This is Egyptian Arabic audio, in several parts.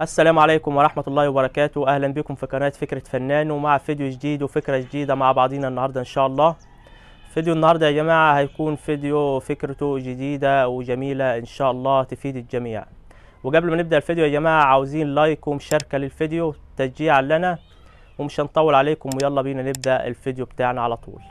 السلام عليكم ورحمة الله وبركاته أهلا بكم في قناة فكرة فنان ومع فيديو جديد وفكرة جديدة مع بعضينا النهاردة إن شاء الله فيديو النهاردة يا جماعة هيكون فيديو فكرته جديدة وجميلة إن شاء الله تفيد الجميع وقبل ما نبدأ الفيديو يا جماعة عاوزين لايك ومشاركة للفيديو تشجيعا لنا ومش هنطول عليكم ويلا بينا نبدأ الفيديو بتاعنا على طول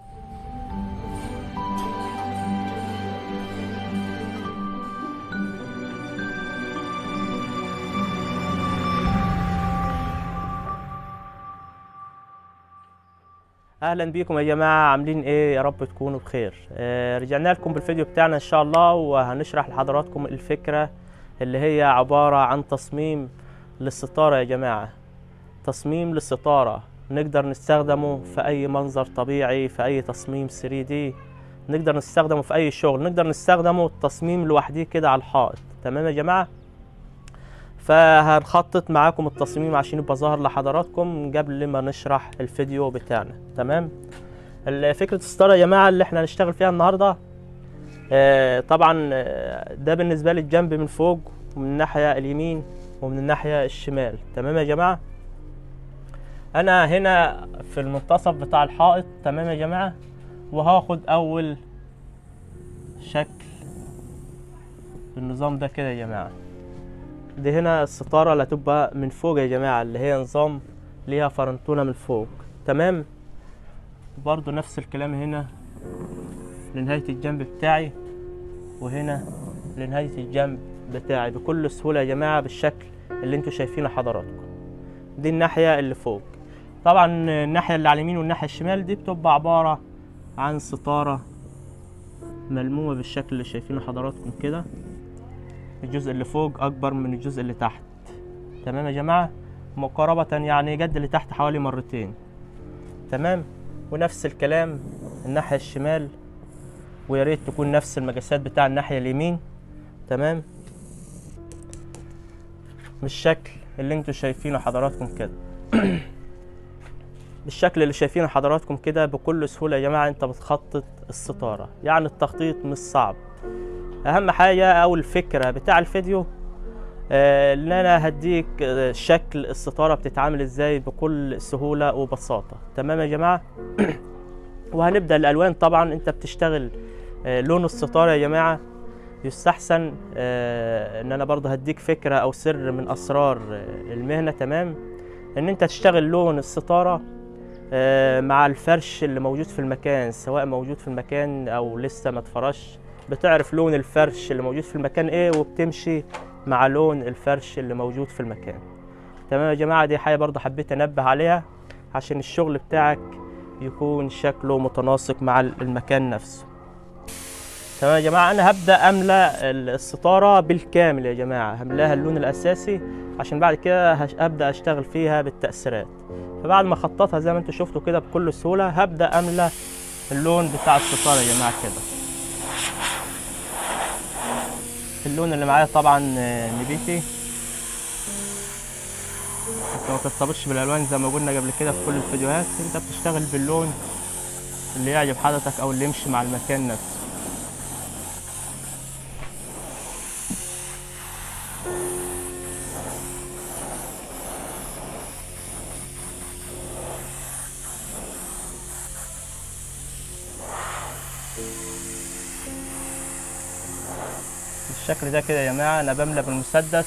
اهلا بيكم يا جماعه عاملين ايه يا رب تكونوا بخير آه رجعنا لكم بالفيديو بتاعنا ان شاء الله وهنشرح لحضراتكم الفكره اللي هي عباره عن تصميم للستاره يا جماعه تصميم للستاره نقدر نستخدمه في اي منظر طبيعي في اي تصميم 3 دي نقدر نستخدمه في اي شغل نقدر نستخدمه التصميم لوحده كده على الحائط تمام يا جماعه فهنخطط معاكم التصميم عشان يبقى ظاهر لحضراتكم قبل ما نشرح الفيديو بتاعنا تمام فكرة الستارة يا جماعة اللي احنا هنشتغل فيها النهاردة آه طبعا آه ده بالنسبة لي الجنب من فوق ومن الناحية اليمين ومن الناحية الشمال تمام يا جماعة انا هنا في المنتصف بتاع الحائط تمام يا جماعة وهاخد اول شكل بالنظام ده كده يا جماعه دي هنا الستارة اللي هتبقى من فوق يا جماعة اللي هي نظام ليها فرنتونة من فوق تمام برضو نفس الكلام هنا لنهاية الجنب بتاعي وهنا لنهاية الجنب بتاعي بكل سهولة يا جماعة بالشكل اللي انتوا شايفينه حضراتكم دي الناحية اللي فوق طبعا الناحية اللي على اليمين والناحية الشمال دي بتبقى عبارة عن ستارة ملمومة بالشكل اللي شايفينه حضراتكم كده الجزء اللي فوق اكبر من الجزء اللي تحت تمام يا جماعه مقاربه يعني جد اللي تحت حوالي مرتين تمام ونفس الكلام الناحيه الشمال ويا ريت تكون نفس المقاسات بتاع الناحيه اليمين تمام بالشكل اللي انتوا شايفينه حضراتكم كده بالشكل اللي شايفينه حضراتكم كده بكل سهوله يا جماعه انت بتخطط الستاره يعني التخطيط مش صعب اهم حاجه او الفكره بتاع الفيديو آه ان انا هديك آه شكل الستاره بتتعامل ازاي بكل سهوله وبساطه تمام يا جماعه وهنبدا الالوان طبعا انت بتشتغل آه لون الستاره يا جماعه يستحسن ان انا برضه هديك فكره او سر من اسرار المهنه تمام ان انت تشتغل لون الستاره مع الفرش اللي موجود في المكان سواء موجود في المكان او لسه ما اتفرش بتعرف لون الفرش اللي موجود في المكان ايه وبتمشي مع لون الفرش اللي موجود في المكان تمام يا جماعه دي حاجه برضه حبيت انبه عليها عشان الشغل بتاعك يكون شكله متناسق مع المكان نفسه تمام يا جماعه انا هبدا املى الستاره بالكامل يا جماعه هملاها اللون الاساسي عشان بعد كده ابدا اشتغل فيها بالتاثيرات فبعد ما اخططها زي ما انتم شفتوا كده بكل سهوله هبدا املى اللون بتاع الستاره يا جماعه كده اللون اللي معايا طبعا نبيتي انت ما ترتبطش بالالوان زي ما قلنا قبل كده في كل الفيديوهات انت بتشتغل باللون اللي يعجب حضرتك او اللي يمشي مع المكان نفسه بالشكل ده كده يا جماعه انا بملى بالمسدس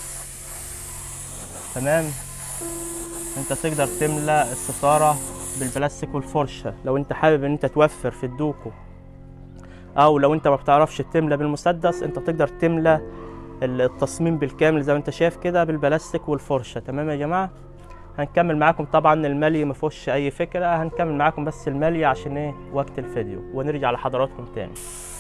تمام انت تقدر تملى الستاره بالبلاستيك والفرشه لو انت حابب ان انت توفر في الدوكو او لو انت ما بتعرفش تملى بالمسدس انت تقدر تملى التصميم بالكامل زي ما انت شايف كده بالبلاستيك والفرشه تمام يا جماعه هنكمل معاكم طبعا الملي ما فيهوش اي فكره هنكمل معاكم بس الملي عشان ايه وقت الفيديو ونرجع لحضراتكم تاني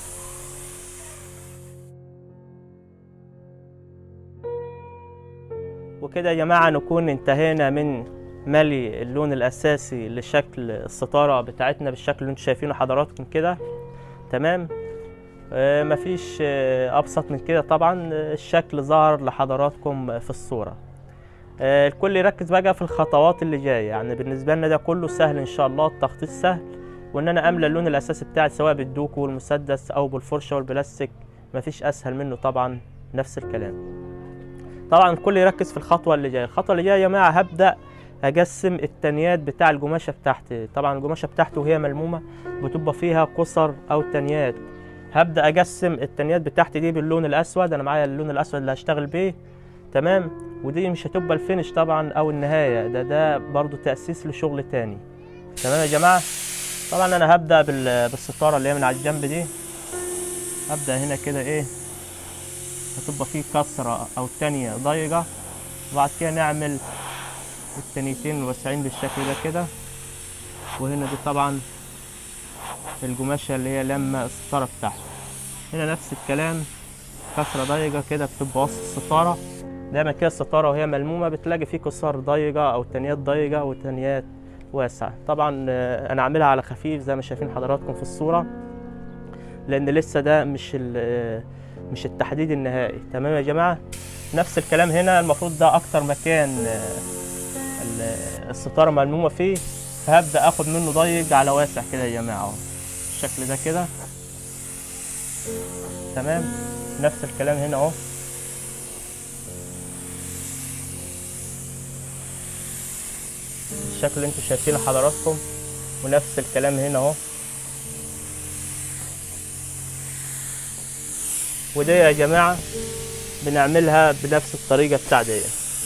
وكده يا جماعة نكون انتهينا من ملي اللون الأساسي لشكل الستارة بتاعتنا بالشكل اللي انتوا شايفينه حضراتكم كده تمام آه مفيش آه أبسط من كده طبعا الشكل ظهر لحضراتكم في الصورة آه الكل يركز بقى في الخطوات اللي جاية يعني بالنسبة لنا ده كله سهل إن شاء الله التخطيط سهل وإن أنا أملى اللون الأساسي بتاعي سواء بالدوكو والمسدس أو بالفرشة والبلاستيك مفيش أسهل منه طبعا نفس الكلام طبعا الكل يركز في الخطوه اللي جايه الخطوه اللي جايه يا جماعه هبدا اجسم التنيات بتاع القماشه بتاعتي طبعا القماشه بتاعته وهي ملمومه بتبقى فيها قصر او تنيات هبدا اجسم التنيات بتاعتي دي باللون الاسود انا معايا اللون الاسود اللي هشتغل بيه تمام ودي مش هتبقى الفينش طبعا او النهايه ده ده برضو تاسيس لشغل تاني تمام يا جماعه طبعا انا هبدا بال- بالستاره اللي هي من على الجنب دي هبدا هنا كده ايه هتبقى فيه كسره او تانية ضيقه وبعد كده نعمل التانيتين الواسعين بالشكل ده كده وهنا دي طبعا القماشة اللي هي لما الستارة بتاعتي هنا نفس الكلام كسرة ضيقة كده بتبقى وسط الستارة دايما كده الستارة وهي ملمومة بتلاقي فيه كسار ضيقة أو تنيات ضيقة وتنيات واسعة طبعا آه، أنا عاملها على خفيف زي ما شايفين حضراتكم في الصورة لأن لسه ده مش ال- آه، مش التحديد النهائي تمام يا جماعة نفس الكلام هنا المفروض ده أكتر مكان آه، ال- الستارة ملمومة فيه فهبدأ اخد منه ضيق على واسع كده يا جماعة اهو بالشكل ده كده تمام نفس الكلام هنا اهو الشكل اللي انتوا شايفينه حضراتكم ونفس الكلام هنا اهو ودي يا جماعة بنعملها بنفس الطريقة بتاع دي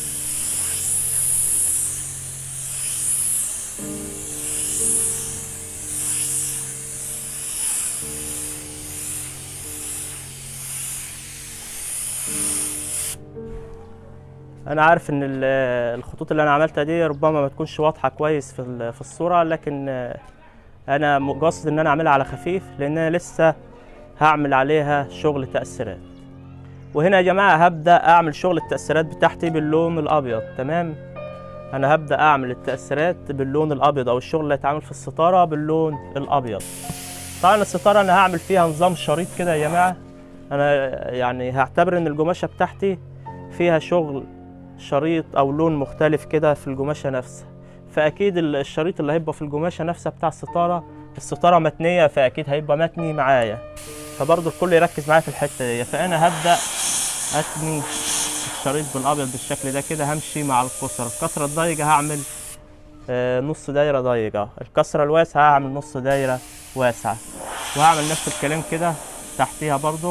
انا عارف ان ال- الخطوط اللي انا عملتها دي ربما ما تكونش واضحه كويس في ال- في الصوره لكن آه، انا م- قاصد ان انا اعملها على خفيف لان انا لسه هعمل عليها شغل تاثيرات وهنا يا جماعه هبدا اعمل شغل التاثيرات بتاعتي باللون الابيض تمام انا هبدا اعمل التاثيرات باللون الابيض او الشغل اللي هيتعمل في الستاره باللون الابيض طبعا الستاره انا هعمل فيها نظام شريط كده يا جماعه انا يعني هعتبر ان القماشه بتاعتي فيها شغل شريط او لون مختلف كده في القماشه نفسها فاكيد ال- الشريط اللي هيبقى في القماشه نفسها بتاع الستاره الستاره متنيه فاكيد هيبقى متني معايا فبرضه الكل يركز معايا في الحته دي فانا هبدا اتني الشريط بالابيض بالشكل ده كده همشي مع القصر الكسره الضيقه هعمل آه، نص دايره ضيقه الكسره الواسعه هعمل نص دايره واسعه وهعمل نفس الكلام كده تحتيها برضه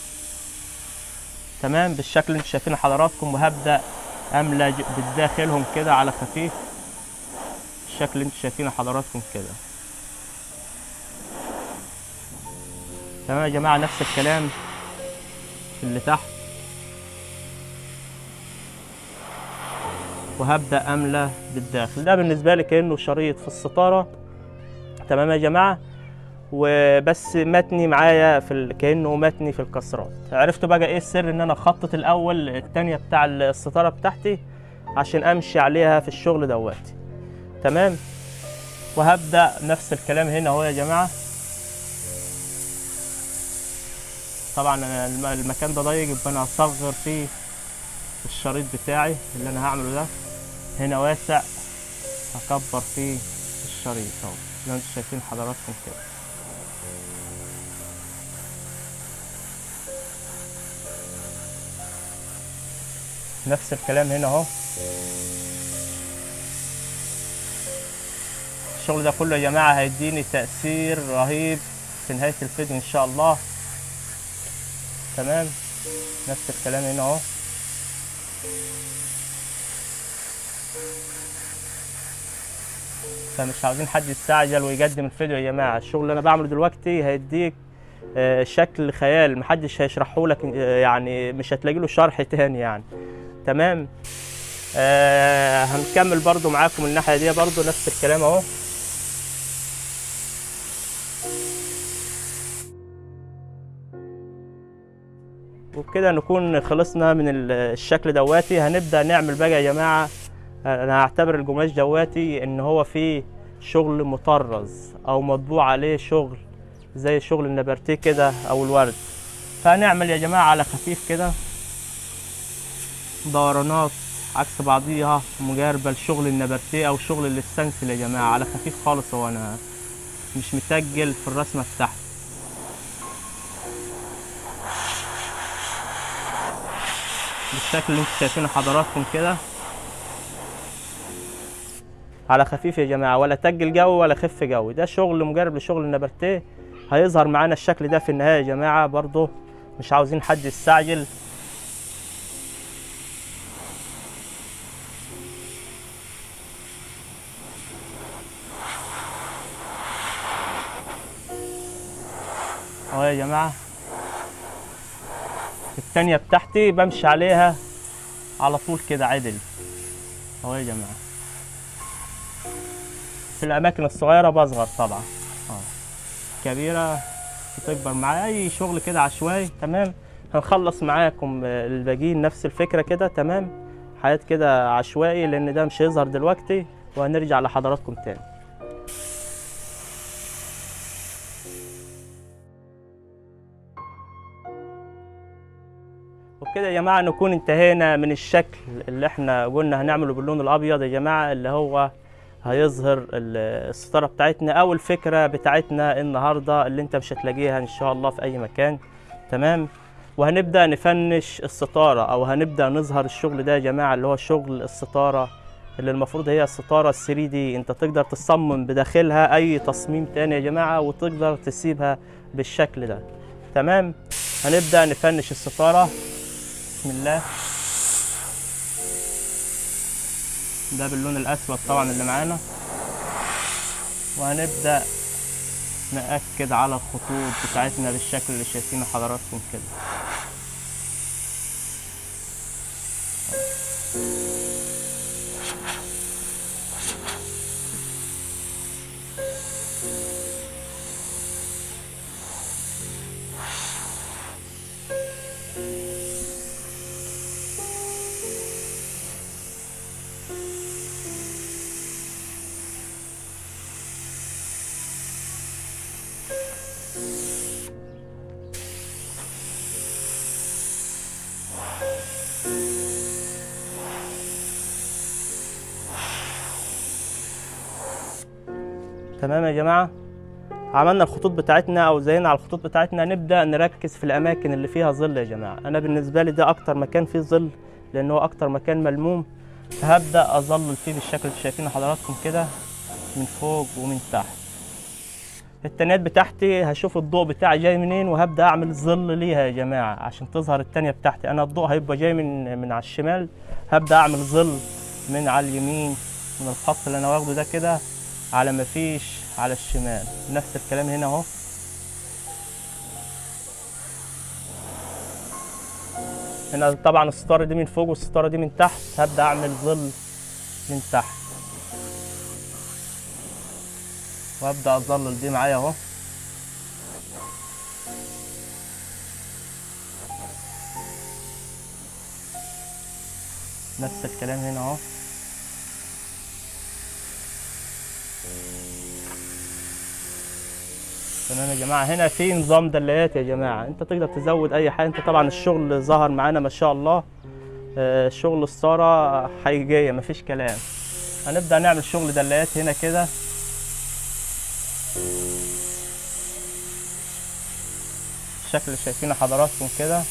تمام بالشكل اللي انتوا شايفينه حضراتكم وهبدا املى ج- بداخلهم كده على خفيف الشكل اللي انتوا شايفينه حضراتكم كده تمام يا جماعه نفس الكلام في اللي تحت وهبدا املى بالداخل ده بالنسبه لي كانه شريط في الستاره تمام يا جماعه وبس متني معايا في ال... كانه متني في الكسرات عرفتوا بقى ايه السر ان انا اخطط الاول التانية بتاع الستاره بتاعتي عشان امشي عليها في الشغل دواتي تمام وهبدا نفس الكلام هنا اهو يا جماعه طبعا انا الم- المكان ده ضيق يبقى انا هصغر فيه الشريط بتاعي اللي انا هعمله ده هنا واسع هكبر فيه الشريط اهو زي ما انتوا شايفين حضراتكم كده نفس الكلام هنا اهو الشغل ده كله يا جماعة هيديني تأثير رهيب في نهاية الفيديو إن شاء الله تمام نفس الكلام هنا اهو فمش عاوزين حد يستعجل ويقدم الفيديو يا جماعة الشغل اللي أنا بعمله دلوقتي هيديك آه، شكل خيال محدش هيشرحه لك آه، يعني مش هتلاقي له شرح تاني يعني تمام آه هنكمل برضو معاكم الناحية دي برضو نفس الكلام اهو وبكده نكون خلصنا من ال- الشكل دواتي هنبدأ نعمل بقى يا جماعة انا هعتبر القماش دواتي ان هو فيه شغل مطرز او مطبوع عليه شغل زي شغل النبرتيه كده او الورد فهنعمل يا جماعة على خفيف كده دورانات عكس بعضيها مجاربة لشغل النبرتيه او شغل الستانسل يا جماعة على خفيف خالص هو انا مش متجل في الرسمة بتاعتي بالشكل اللي انتم شايفينه حضراتكم كده على خفيف يا جماعه ولا تقل جو ولا خف جو ده شغل مجرب لشغل النباتيه هيظهر معانا الشكل ده في النهايه يا جماعه برضه مش عاوزين حد يستعجل اهو يا جماعه التانية بتاعتي بمشي عليها على طول كده عدل اهو يا جماعه في الاماكن الصغيره بصغر طبعا اه كبيره بتكبر معايا اي شغل كده عشوائي تمام هنخلص معاكم الباقيين نفس الفكره كده تمام حياة كده عشوائي لان ده مش هيظهر دلوقتي وهنرجع لحضراتكم تاني وبكده يا جماعه نكون انتهينا من الشكل اللي احنا قلنا هنعمله باللون الابيض يا جماعه اللي هو هيظهر ال- الستاره بتاعتنا او الفكره بتاعتنا النهارده اللي انت مش هتلاقيها ان شاء الله في اي مكان تمام وهنبدا نفنش الستاره او هنبدا نظهر الشغل ده يا جماعه اللي هو شغل الستاره اللي المفروض هي الستاره ال 3 دي انت تقدر تصمم بداخلها اي تصميم تاني يا جماعه وتقدر تسيبها بالشكل ده تمام هنبدا نفنش الستاره بسم الله ده باللون الاسود طبعا اللي معانا وهنبدا ناكد على الخطوط بتاعتنا بالشكل اللي شايفينه حضراتكم كده تمام يا جماعه عملنا الخطوط بتاعتنا او زينا على الخطوط بتاعتنا نبدا نركز في الاماكن اللي فيها ظل يا جماعه انا بالنسبه لي ده اكتر مكان فيه ظل لان هو اكتر مكان ملموم هبدا اظلل فيه بالشكل اللي شايفينه حضراتكم كده من فوق ومن تحت التانيات بتاعتي هشوف الضوء بتاعي جاي منين وهبدا اعمل ظل ليها يا جماعه عشان تظهر التانية بتاعتي انا الضوء هيبقى جاي من من على الشمال هبدا اعمل ظل من على اليمين من الخط اللي انا واخده ده كده على ما فيش على الشمال نفس الكلام هنا اهو هنا طبعا الستاره دي من فوق والستاره دي من تحت هبدا اعمل ظل من تحت وابدا اظلل دي معايا اهو نفس الكلام هنا اهو تمام يا جماعه هنا في نظام دلايات يا جماعه انت تقدر تزود اي حاجه انت طبعا الشغل ظهر معانا ما شاء الله آه، شغل الستاره حقيقيه مفيش كلام هنبدا نعمل شغل دلايات هنا كده الشكل اللي شايفينه حضراتكم كده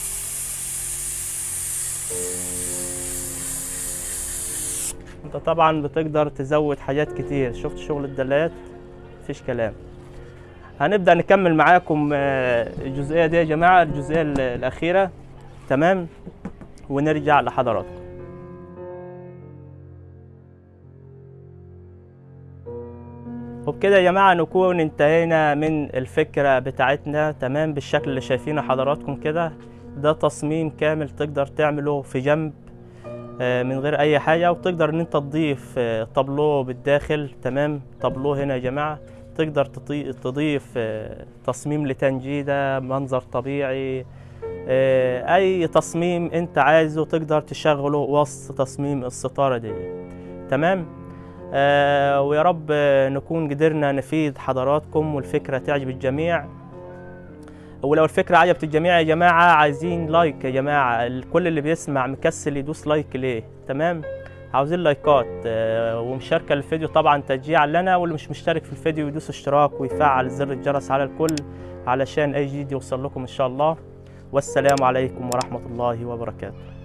انت طبعا بتقدر تزود حاجات كتير شفت شغل الدلايات مفيش كلام هنبدا نكمل معاكم آه، الجزئيه دي يا جماعه الجزئيه ال- الاخيره تمام ونرجع لحضراتكم وبكده يا جماعه نكون انتهينا من الفكره بتاعتنا تمام بالشكل اللي شايفينه حضراتكم كده ده تصميم كامل تقدر تعمله في جنب آه، من غير اي حاجه وتقدر ان انت تضيف آه، طابلوه بالداخل تمام طابلوه هنا يا جماعه تقدر تطي- تضيف آه، تصميم لتنجيده منظر طبيعي آه، اي تصميم انت عايزه تقدر تشغله وسط تصميم الستاره دي تمام آه ويا رب آه، نكون قدرنا نفيد حضراتكم والفكره تعجب الجميع ولو الفكرة عجبت الجميع يا جماعة عايزين لايك يا جماعة الكل اللي بيسمع مكسل يدوس لايك ليه تمام عاوزين لايكات آه، ومشاركة للفيديو طبعا تشجيعا لنا واللي مش مشترك في الفيديو يدوس اشتراك ويفعل زر الجرس على الكل علشان اي جديد يوصل لكم ان شاء الله والسلام عليكم ورحمة الله وبركاته